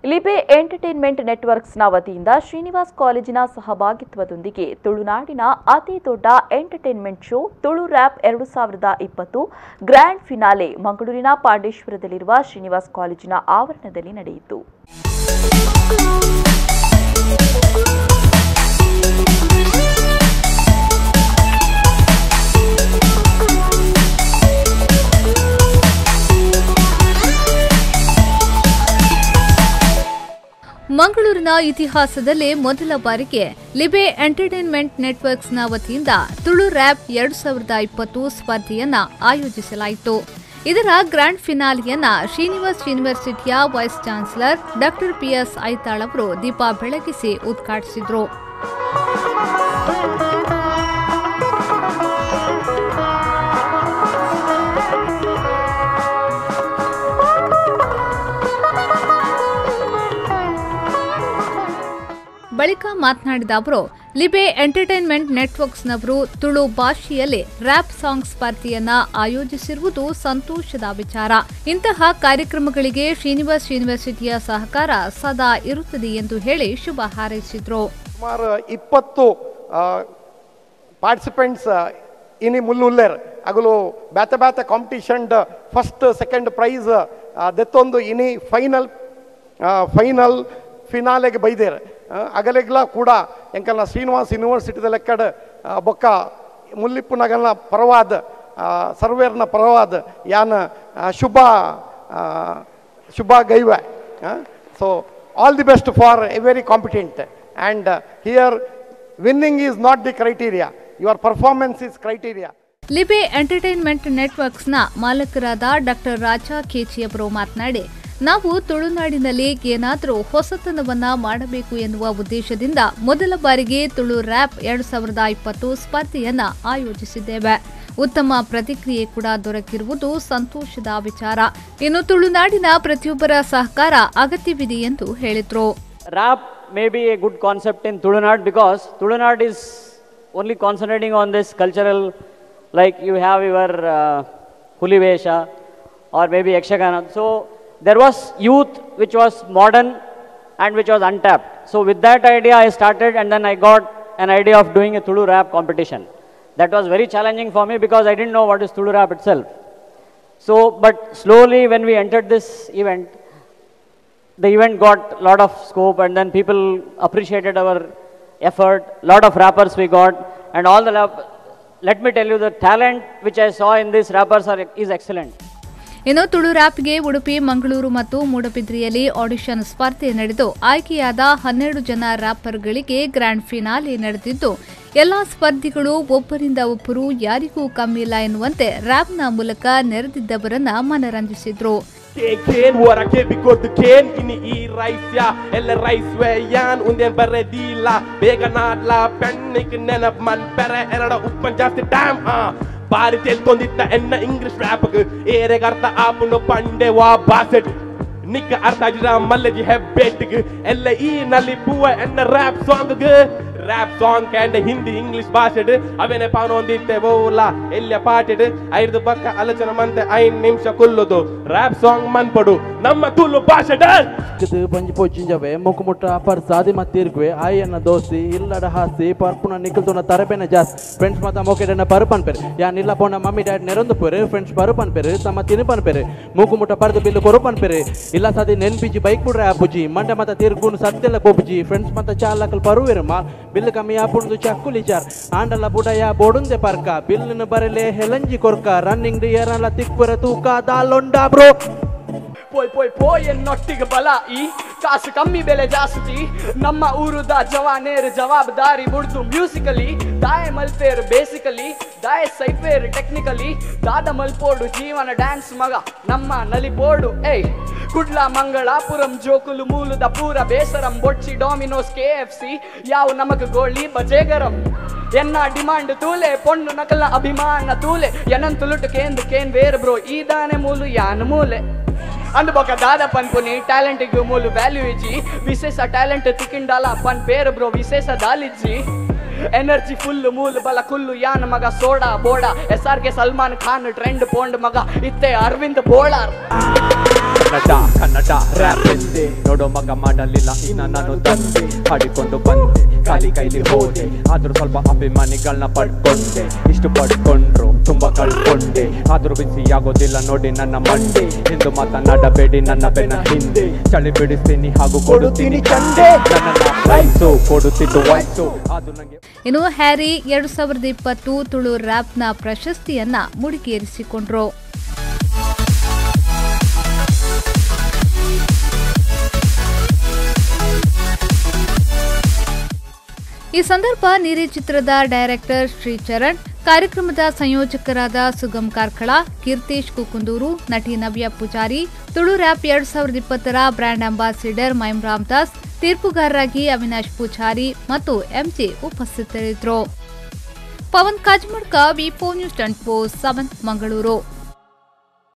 ಲಿಬೆ entertainment ನೆಟ್ವರ್ಕ್ಸ್ನ ವತಿಯಿಂದ ಶ್ರೀನಿವಾಸ್ ಕಾಲೇಜಿನ ಸಹಭಾಗಿತ್ವದೊಂದಿಗೆ ತುಳುನಾಡಿನ ಅತಿ ದೊಡ್ಡ ಎಂಟರ್ಟೈನ್ಮೆಂಟ್ ಶೋ ತುಳು ರ್ಯಾಪ್ ಎರಡು ಸಾವಿರದ ಇಪ್ಪತ್ತು ಗ್ರ್ಯಾಂಡ್ ಫಿನಾಲೆ ಮಂಗಳೂರಿನ ಪಾಂಡೇಶ್ವರದಲ್ಲಿರುವ ಶ್ರೀನಿವಾಸ್ ಕಾಲೇಜಿನ ಆವರಣದಲ್ಲಿ ನಡೆಯಿತು ಮಂಗಳೂರಿನ ಇತಿಹಾಸದಲ್ಲೇ ಮೊದಲ ಬಾರಿಗೆ ಲಿಬೆ ಎಂಟರ್ಟೈನ್ಮೆಂಟ್ ನೆಟ್ವರ್ಕ್ಸ್ನ ವತಿಯಿಂದ ತುಳು ರ್ಯಾಪ್ ಎರಡು ಸಾವಿರದ ಇಪ್ಪತ್ತು ಸ್ಪರ್ಧೆಯನ್ನ ಆಯೋಜಿಸಲಾಯಿತು ಇದರ ಗ್ರ್ಯಾಂಡ್ ಫಿನಾಲಿಯನ್ನ ಶ್ರೀನಿವಾಸ್ ಯೂನಿವರ್ಸಿಟಿಯ vice chancellor doctor P S Aithal ಅವರು ದೀಪ ಬೆಳಗಿಸಿ ಉದ್ಘಾಟಿಸಿದರು ಬಳಿಕ ಮಾತನಾಡಿದ ಅವರು ಲಿಬೆ ಎಂಟರ್ಟೈನ್ಮೆಂಟ್ ನೆಟ್ವರ್ಕ್ಸ್ನವರು ತುಳು ಭಾಷೆಯಲ್ಲಿ ರ್ಯಾಪ್ ಸಾಂಗ್ ಸ್ಪರ್ಧೆಯನ್ನ ಆಯೋಜಿಸಿರುವುದು ಸಂತೋಷದ ವಿಚಾರ ಇಂತಹ ಕಾರ್ಯಕ್ರಮಗಳಿಗೆ ಶ್ರೀನಿವಾಸ್ ಯೂನಿವರ್ಸಿಟಿಯ ಸಹಕಾರ ಸದಾ ಇರುತ್ತದೆ ಎಂದು ಹೇಳಿ ಶುಭ ಹಾರೈಸಿದರು ಸುಮಾರು ಇಪ್ಪತ್ತು ಪಾರ್ಟಿಸಿಪೆಂಟ್ಸ್ ಇನಿ ಮುಲ್ಲುಲ್ಲೇರ್ ಅಗಲು ಬ್ಯಾತ ಬ್ಯಾತ ಕಾಂಪಿಟಿಷನ್ ಫಸ್ಟ್ ಸೆಕೆಂಡ್ ಪ್ರೈಸ್ ದೆತ್ತೊಂದು ಇನಿ ಫೈನಲ್ ಫೈನಲ್ ಫಿನಾಲೆಗೆ ಬೈದೇರ್ ಅಗಲೆಗ್ಲ ಕೂಡ ಎಂಕಲ್ನ ಶ್ರೀನಿವಾಸ್ ಯೂನಿವರ್ಸಿಟಿದ ಲೆಕ್ಕಡ ಆ, ಬೊಕ್ಕ ಮುಲ್ಲಿಪ್ಪು ನಗಲ್ನ ಪರವಾದ ಆ, ಸರ್ವೇರ್ನ ಪರವಾದ ಯಾನ ಆ, ಶುಭ ಆ, ಶುಭ ಗೈವೆ so all the best for a very competent and here winning is not the criteria your performance is criteria ಲಿಬೆ ಎಂಟರ್ಟೈನ್ಮೆಂಟ್ ನೆಟ್ವರ್ಕ್ಸ್ನ ಮಾಲಕರಾದ ಡಾಕ್ಟರ್ ರಾಜಾ ಖೇಚಿಯವರು ಮಾತನಾಡಿ ನಾವು ತುಳುನಾಡಿನಲ್ಲಿ ಏನಾದರೂ ಹೊಸತನವನ್ನ ಮಾಡಬೇಕು ಎನ್ನುವ ಉದ್ದೇಶದಿಂದ ಮೊದಲ ಬಾರಿಗೆ ತುಳು ರ್ಯಾಪ್ ಎರಡು ಸಾವಿರದ ಇಪ್ಪತ್ತು ಸ್ಪರ್ಧೆಯನ್ನ ಆಯೋಜಿಸಿದ್ದೇವೆ ಉತ್ತಮ ಪ್ರತಿಕ್ರಿಯೆ ಕೂಡ ದೊರಕಿರುವುದು ಸಂತೋಷದ ವಿಚಾರ ಇನ್ನು ತುಳುನಾಡಿನ ಪ್ರತಿಯೊಬ್ಬರ ಸಹಕಾರ ಅಗತ್ಯವಿದೆ ಎಂದು ಹೇಳಿದರು rap may be a good concept in Tulunad because Tulunad is only concentrating on this cultural, like you have your uh, Hulivesha or maybe Yakshagana. So there was youth which was modern and which was untapped. So with that idea I started and then I got an idea of doing a Tulu rap competition. That was very challenging for me because I didn't know what is Tulu rap itself. So, but slowly when we entered this event, the event got a lot of scope and then people appreciated our effort lot of rappers we got and all the rap- let me tell you the talent which i saw in these rappers are, is excellent ಇನ್ನು ತುಳು ರ್ಯಾಪ್ಗೆ ಉಡುಪಿ ಮಂಗಳೂರು ಮತ್ತು ಮೂಡಬಿದ್ರಿಯಲ್ಲಿ audition ಸ್ಪರ್ಧೆ ನಡೆದು ಆಯ್ಕೆಯಾದ ಹನ್ನೆರಡು ಜನ ರ್ಯಾಪರ್ಗಳಿಗೆ grand finale ನಡೆದಿದ್ದು ಎಲ್ಲಾ ಸ್ಪರ್ಧಿಗಳು ಒಬ್ಬರಿಂದ ಒಬ್ಬರು ಯಾರಿಗೂ ಕಮ್ಮಿಲ್ಲ ಎನ್ನುವಂತೆ ರ್ಯಾಪ್ನ ಮೂಲಕ ನೆರೆದಿದ್ದವರನ್ನ ಮನರಂಜಿಸಿದ್ರು Ken våra kebikotu ken ini i raisya eller raisväjan unden bere dila bega nadla pennik nenap man bere erada uppan jasti dam ha ಬಾರಿ ತಿಳ್ಕೊಂಡಿದ್ದ ಎನ್ನ ಇಂಗ್ಲಿಷ್ ರ್ಯಾಪ್ಗ್ ಏರೆಗ್ ಅರ್ಥ ಆಪುಂಡು ಪಂಡೆ ವಾ ಬಾಸೆಡ್ ನಿಕ್ಕ ಅರ್ಥ ಆಗಿರ ಮಲ್ಲಜಿ ಹೆಬ್ಬೆಟ್ಗ್ ಎಲ್ಲ ಈ ನಲ್ಲಿ ಪೂವ ಎನ್ನ ರ್ಯಾಪ್ ಸಾಂಗ್ ರ್ಯಾಪ್ ಸಾಂಗ್ ಕ್ಯಾಂಡ್ ಹಿಂದಿ ಇಂಗ್ಲಿಷ್ ಭಾಷೆಡ್ ಅವೇನೆ ಪಾನೊಂದಿತ್ತೆ ಬೋಲ ಎಲ್ಲ ಪಾಟೆಡ್ ಐದು ಪಕ್ಕ ಆಲೋಚನೆ ಮಂತೆ ಐದು ನಿಮಿಷ ಕುಲ್ಲುದು ರ್ಯಾಪ್ ಸಾಂಗ್ ಮನ್ಪಡು ನಮ್ಮ ತುಳು ಭಾಷೆಡ್ ಇದು ಬಂಜಿ ಪೋಚಿಂಜವೆ ಮುಖಮುಟ್ಟ ಪರ್ಸಾದಿ ಮತ್ತಿರ್ಗುವೆ ಆಯನ್ನ ದೋಸ್ತಿ ಇಲ್ಲಡ ಹಾಸಿ ಪರ್ಪುನ ನಿಕಲ್ತುನ ತರಬೇನ ಜಾಸ್ ಫ್ರೆಂಡ್ಸ್ ಮತ ಮೋಕೆಡನ ಪರುಪನ್ ಪೆರು ಯಾ ನಿಲ್ಲ ಪೋನ ಮಮ್ಮಿ ಡ್ಯಾಡ್ ನೆರೊಂದು ಪೆರು ಫ್ರೆಂಡ್ಸ್ ಪರುಪನ್ ಪೆರು ತಮ್ಮ ತಿನುಪನ್ ಪೆರು ಮೂಕುಮುಟ್ಟ ಪರ್ದು ಬಿಲ್ಲು ಕೊರುಪನ್ ಪೆರು ಇಲ್ಲ ಸದಿ ನೆನ್ಪಿಜಿ ಬೈಕ್ ಬಿಡ್ರೆ ಆಪುಜಿ ಮಂಡ ಮತ ತಿರ್ಗುನು ಸತ್ತೆಲ್ಲ ಕೋಪುಜಿ ಫ್ರೆಂಡ್ಸ್ ಮತ ಚಾಲಕಲ್ ಪರುವೆರು ಮಾ ಬಿಲ್ಲು ಕಮ್ಮಿ ಆಪುಂದು ಚಕ್ಕುಲಿ ಚಾರ್ ಆಂಡಲ ಬುಡಯ ಬೋಡುಂದೆ ಪರ್ಕ ಬಿಲ್ಲಿನ ಬರಲೆ ಹೆಲಂಜಿ ಕೊರ್ಕ ರನ್ನಿಂಗ್ ಡಿಯರಲ್ಲ ತಿಕ್ಕುರ ತೂಕ ದಾಲೊಂಡ ಬ್ರೋ ಪೋಯ್ ಪೋಯ್ ಪೋಯ್ ಎನ್ನೊಟ್ಟಿಗೆ ಬಲ ಈ ಕಾಸು ಕಮ್ಮಿ ಬೆಲೆ ಜಾಸ್ತಿ ನಮ್ಮ ಊರುದ ಜವಾನೇರ್ ಜವಾಬ್ದಾರಿ ಮುಡ್ದು ಮ್ಯೂಸಿಕಲಿ ದಾಯ ಮಲ್ಪೇರ್ ಬೇಸಿಕಲಿ ದಾಯ ಸೈಪೇರ್ ಟೆಕ್ನಿಕಲಿ ದಾದ ಮಲ್ಪೋಡು ಜೀವನ ಡ್ಯಾನ್ಸ್ ಮಗ ನಮ್ಮ ನಲಿಪೋಡು ಏಯ್ ಕುಡ್ಲ ಮಂಗಳಾಪುರಂ ಜೋಕುಲು ಮೂಲದ ಪೂರ ಬೇಸರಂ ಬೊಚ್ಚಿ ಡಾಮಿನೋಸ್ ಕೆ ಎಫ್ ಸಿ ಯಾವ ನಮಗ ಗೋಳಿ ಬಜೇಗರಂ ಎನ್ನ ಡಿಮಾಂಡ್ ತೂಲೆ ಪೊಣ್ಣು ನಕಲ ಅಭಿಮಾನ ತೂಲೆ ಎನಂತುಲುಟು ಕೇಂದ್ರ ಕೇನ್ ಬೇರೆ ಬ್ರೋ ಈ ದಾನೆ ಮೂಲು ಯಾನ್ ಮೂಲೆ అందుబొక దాదా పనుకుని టాలెంట్ మూలు వాల్యూ ఇచ్చి విశేష టాలెంట్ తికిండాల పన్ పేరు బ్రో విశేష దాలిచ్చి ಎನರ್ಜಿ ಫುಲ್ ಮೂಲ್ ಬಲ ಕುಲ್ಲು ಯಾನ್ ಮಗ ಸೋಡಾ ಬೋಡ S R K Salman Khan trend ಪೋಂಡ್ ಮಗ ಇತ್ತೆ ಅರವಿಂದ್ ಬೋಳಾರ್ ಕನ್ನಡ ಕನ್ನಡ ರ್ಯಾಪ್ ಎಂದೆ ನೋಡೋ ಮಗ ಮಾಡಲಿಲ್ಲ ಇನ್ನ ನಾನು ತಂದೆ ಹಾಡಿಕೊಂಡು ಬಂದೆ ಖಾಲಿ ಕೈಲಿ ಹೋದೆ ಆದ್ರೂ ಸ್ವಲ್ಪ ಅಭಿಮಾನಿಗಳನ್ನ ಪಡ್ಕೊಂಡೆ ಇಷ್ಟು ಪಡ್ಕೊಂಡ್ರು ತುಂಬಾ ಕಳ್ಕೊಂಡೆ ಆದ್ರೂ ಬಿಸಿ ಆಗೋದಿಲ್ಲ ನೋಡಿ ನನ್ನ ಮಂಡೆ ಎಂದು ಮಾತನಾಡಬೇಡಿ ನನ್ನ ಬೆನ್ನ ಹಿಂದೆ ಚಳಿ ಬಿಡಿಸ್ತೀನಿ ಹಾಗೂ ಕೊಡುತ್ತೀನಿ ಚಂಡೆ ನನ್ನ ರೈಸು ಕೊಡುತ್ತಿದ್ದು ವಯಸ್ಸು ಅದು ನಂಗೆ ಇನ್ನು ಹ್ಯಾರಿ ಎರಡು ಸಾವಿರದ ಇಪ್ಪತ್ತು ತುಳು ರ್ಯಾಪ್ನ ಪ್ರಶಸ್ತಿಯನ್ನ ಮುಡಿಗೇರಿಸಿಕೊಂಡ್ರು ಈ ಸಂದರ್ಭ ನೀರಿ ಚಿತ್ರದ ಡೈರೆಕ್ಟರ್ ಶ್ರೀಚರಣ್ ಕಾರ್ಯಕ್ರಮದ ಸಂಯೋಜಕರಾದ ಸುಗಮ್ ಕಾರ್ಕಳ ಕೀರ್ತೇಶ್ ಕುಕುಂದೂರು ನಟಿ ನವ್ಯ ಪೂಜಾರಿ ತುಳು ರ್ಯಾಪ್ ಎರಡ್ ಸಾವಿರದ ಇಪ್ಪತ್ತರ ಬ್ರ್ಯಾಂಡ್ ಅಂಬಾಸಿಡರ್ ಮೈಮ್ ರಾಮದಾಸ್ ತೀರ್ಪುಗಾರರಾಗಿ ಅವಿನಾಶ್ ಪೂಜಾರಿ ಮತ್ತು ಎಂಜೆ ಉಪಸ್ಥಿತರಿದ್ದರು Pavan Kajmadka V news twenty four seven Mangaluru